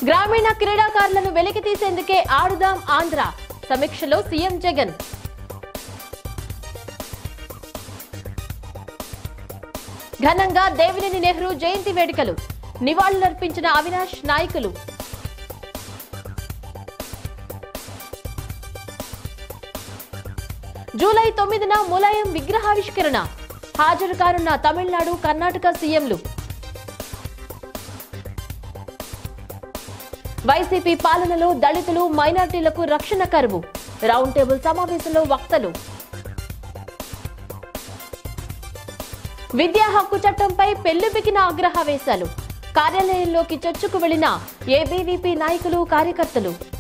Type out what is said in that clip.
గ్రామీణ క్రీడాకారులను వెలికి తీసేందుకే ఆడుదాం ఆంధ్ర సమీక్షలో సీఎం జగన్ ఘనంగా దేవినేని నెహ్రూ జయంతి వేడుకలు నివాళులర్పించిన అవినాష్ నాయకులు జూలై తొమ్మిదిన ములాయం విగ్రహావిష్కరణ హాజరు కానున్న తమిళనాడు కర్ణాటక సీఎంలు వైసీపీ పాలనలో దళితులు మైనార్టీలకు రక్షణ కరువు రౌండ్ టేబుల్ సమావేశంలో వక్తలు విద్యా హక్కు చట్టంపై పెళ్లిబికిన ఆగ్రహావేశాలు కార్యాలయంలోకి చొచ్చుకు వెళ్లిన ఏబీవీపీ నాయకులు కార్యకర్తలు